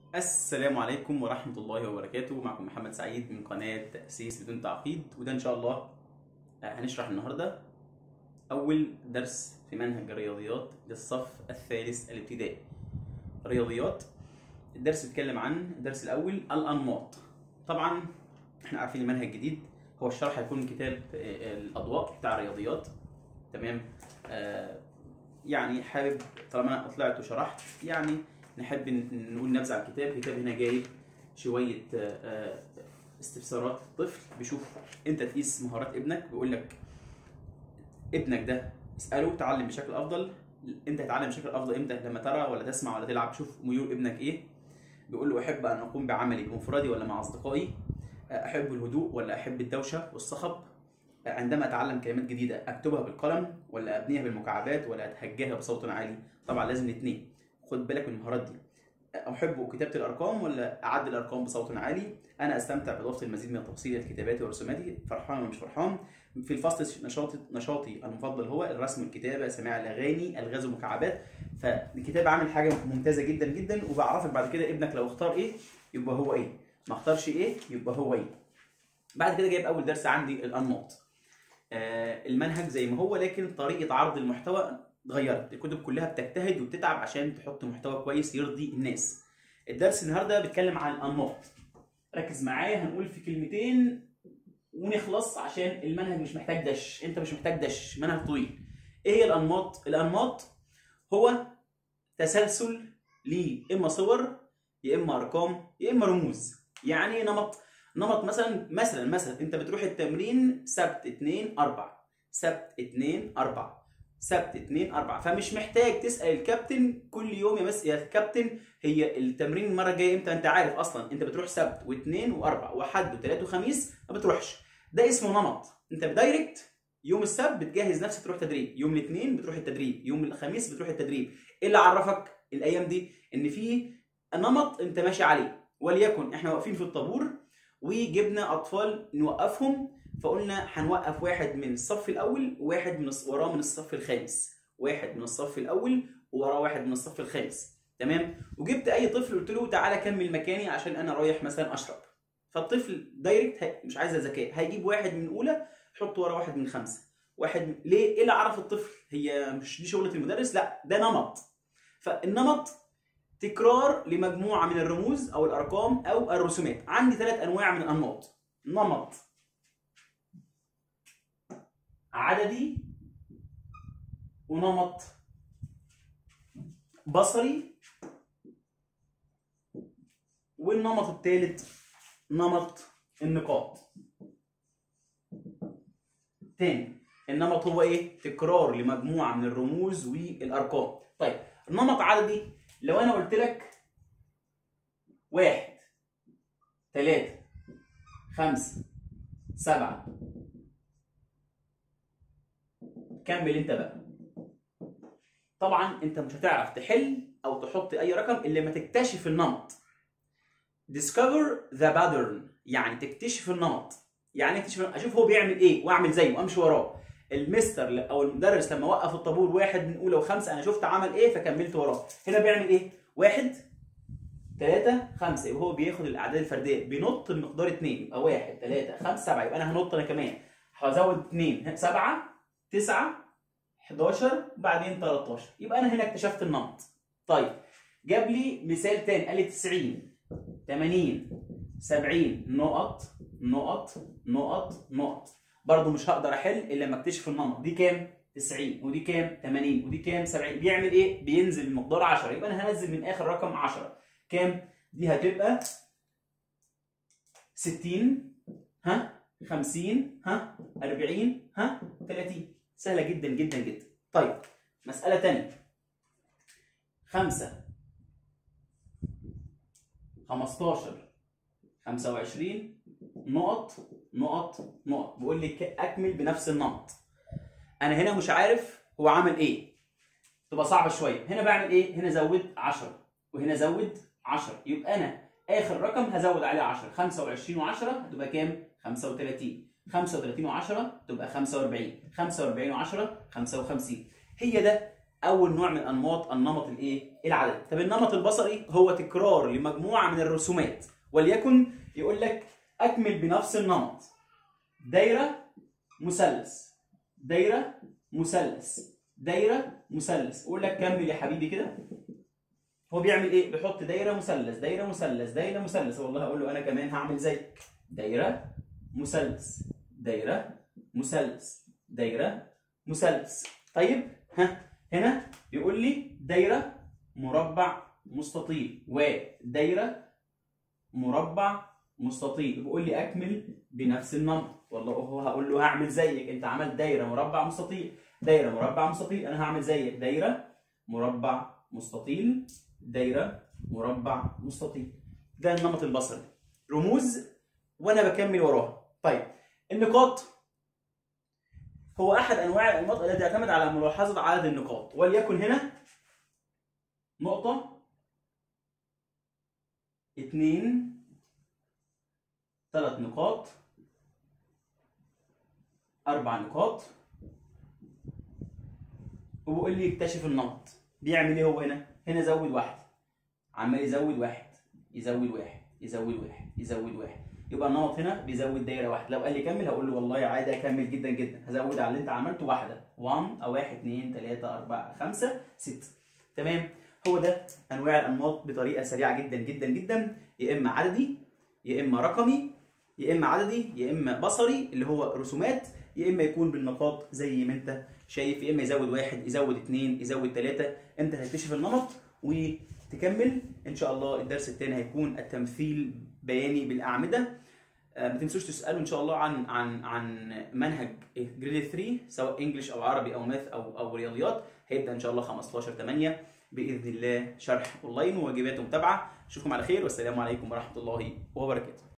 السلام عليكم ورحمة الله وبركاته معكم محمد سعيد من قناة تأسيس بدون تعقيد وده إن شاء الله آه، هنشرح النهاردة أول درس في منهج الرياضيات للصف الثالث الابتدائي رياضيات الدرس بيتكلم عن الدرس الأول الأنماط طبعا احنا عارفين المنهج الجديد هو الشرح هيكون من كتاب آه، الأضواء بتاع الرياضيات تمام آه، يعني حابب طالما انا طلعت وشرحت يعني نحب ن- نقول نبذه عن الكتاب الكتاب هنا جايب شويه آه، آه، استفسارات الطفل بيشوف انت تقيس مهارات ابنك بيقول لك ابنك ده اساله تعلم بشكل افضل انت هتتعلم بشكل افضل امتى لما ترى ولا تسمع ولا تلعب شوف ميول ابنك ايه بيقول له احب ان اقوم بعملي بمفردي ولا مع اصدقائي احب الهدوء ولا احب الدوشه والصخب عندما اتعلم كلمات جديده اكتبها بالقلم ولا ابنيها بالمكعبات ولا اتهجاها بصوت عالي طبعا لازم الاثنين خد بالك من المهارات دي احب كتابه الارقام ولا اعدل الارقام بصوت عالي انا استمتع باضافه المزيد من التفاصيل الى كتاباتي ورسوماتي فرحان ولا مش فرحان في الفصل نشاطي نشاطي المفضل هو الرسم والكتابه سماع الاغاني الغاز والمكعبات فالكتاب عامل حاجه ممتازه جدا جدا وبعرفك بعد كده ابنك لو اختار ايه يبقى هو ايه ما اختارش ايه يبقى هو ايه بعد كده جايب اول درس عندي الانماط آه، المنهج زي ما هو لكن طريقه عرض المحتوى اتغيرت الكتب كلها بتجتهد وبتتعب عشان تحط محتوى كويس يرضي الناس الدرس النهارده بيتكلم عن الانماط ركز معايا هنقول في كلمتين ونخلص عشان المنهج مش محتاج دش انت مش محتاج دش منهج طويل ايه هي الانماط الانماط هو تسلسل ل اما صور يا اما ارقام يا اما رموز يعني إيه نمط نمط مثلا مثلا مثلا انت بتروح التمرين سبت 2 4 سبت 2 4 سبت 2 4 فمش محتاج تسال الكابتن كل يوم يا مس يا كابتن هي التمرين المره الجايه امتى انت عارف اصلا انت بتروح سبت واثنين واربع وحد وثلاث وخميس ما بتروحش ده اسمه نمط انت بدايركت يوم السبت بتجهز نفسك تروح تدريب يوم الاثنين بتروح التدريب يوم الخميس بتروح التدريب ايه اللي عرفك الايام دي ان في نمط انت ماشي عليه وليكن احنا واقفين في الطابور وجبنا اطفال نوقفهم فقلنا هنوقف واحد من الصف الاول وواحد من الص- وراه من الصف الخامس واحد من الصف الاول ووراه واحد من الصف الخامس تمام وجبت اي طفل قلت له تعالى كمل مكاني عشان انا رايح مثلا اشرب فالطفل دايركت هي- مش عايزه ذكاء هيجيب واحد من اولى يحط ورا واحد من خمسه واحد من... ليه ايه اللي عرف الطفل هي مش دي شغله المدرس لا ده نمط فالنمط تكرار لمجموعه من الرموز او الارقام او الرسومات عندي ثلاث انواع من الانماط نمط عددي ونمط بصري والنمط الثالث نمط النقاط تاني النمط هو ايه تكرار لمجموعه من الرموز والارقام طيب نمط عددي لو انا قلت لك واحد ثلاثة خمسة سبعة كمل انت بقى طبعا انت مش هتعرف تحل او تحط اي رقم الا لما تكتشف النمط discover the pattern يعني تكتشف النمط يعني اكتشف اشوف هو بيعمل ايه واعمل زيه وامشي وراه المستر ل- او المدرس لما وقف الطابور واحد من اولى وخمسه انا شفت عمل ايه فكملت وراه هنا بيعمل ايه واحد ثلاثة خمسة يبقى هو بياخد الأعداد الفردية بينط بمقدار اتنين يبقى واحد ثلاثة خمسة سبعة يبقى أنا هنط أنا كمان هزود اتنين سبعة تسعة 11 بعدين 13 يبقى أنا هنا اكتشفت النمط طيب جاب لي مثال تاني قال لي 90 80 70 نقط نقط نقط نقط برضه مش هقدر احل الا لما اكتشف النمط دي كام 90 ودي كام 80 ودي كام 70 بيعمل ايه بينزل المقدار 10 يبقى انا هنزل من اخر رقم 10 كام دي هتبقى 60 ها 50 ها 40 ها 30 سهله جدا جدا جدا طيب مساله ثانيه 5 15 25 نقط نقط نقط بيقول لي ك- اكمل بنفس النمط انا هنا مش عارف هو عمل ايه تبقى صعبه شويه هنا بعمل ايه هنا زود 10 وهنا زود 10 يبقى انا اخر رقم هزود عليه 10 25 و10 هتبقى كام 35 35 و10 تبقى 45 45 و10 55 هي ده اول نوع من انماط النمط الايه العدد طب النمط البصري هو تكرار لمجموعه من الرسومات وليكن يقول لك اكمل بنفس النمط دايره مثلث دايره مثلث دايره مثلث اقول لك كمل يا حبيبي كده هو بيعمل ايه بيحط دايره مثلث دايره مثلث دايره مثلث والله هقول له انا كمان هعمل زيك دايره مثلث دايره مثلث دايره مثلث طيب ها هنا بيقول لي دايره مربع مستطيل ودايره مربع مستطيل بيقول لي اكمل بنفس النمط والله هو هقول له هعمل زيك انت عملت دايره مربع مستطيل دايره مربع مستطيل انا هعمل زيك دايره مربع مستطيل دايره مربع مستطيل ده النمط البصري رموز وانا بكمل وراها طيب النقاط هو احد انواع الانماط التي تعتمد على ملاحظه عدد النقاط وليكن هنا نقطه اتنين ثلاث نقاط اربع نقاط وبيقول لي اكتشف النمط بيعمل ايه هو هنا هنا زود واحد عمال يزود واحد يزود واحد يزود واحد يزود واحد يبقى النمط هنا بيزود دايره واحده لو قال لي كمل هقول له والله عادي اكمل جدا جدا هزود على اللي انت عملته واحده 1 او 1 2 3 4 5 6 تمام هو ده انواع الانماط بطريقه سريعه جدا جدا جدا يا اما عددي يا اما رقمي يا اما عددي يا اما بصري اللي هو رسومات يا اما يكون بالنقاط زي ما انت شايف يا اما يزود واحد يزود اثنين يزود ثلاثه انت هتكتشف النمط وتكمل ان شاء الله الدرس الثاني هيكون التمثيل بياني بالاعمده آه، ما تنسوش تسالوا ان شاء الله عن عن عن منهج جريد 3 سواء انجلش او عربي او ماث او او رياضيات هيبدا ان شاء الله 15 8 باذن الله شرح اونلاين وواجبات ومتابعه اشوفكم على خير والسلام عليكم ورحمه الله وبركاته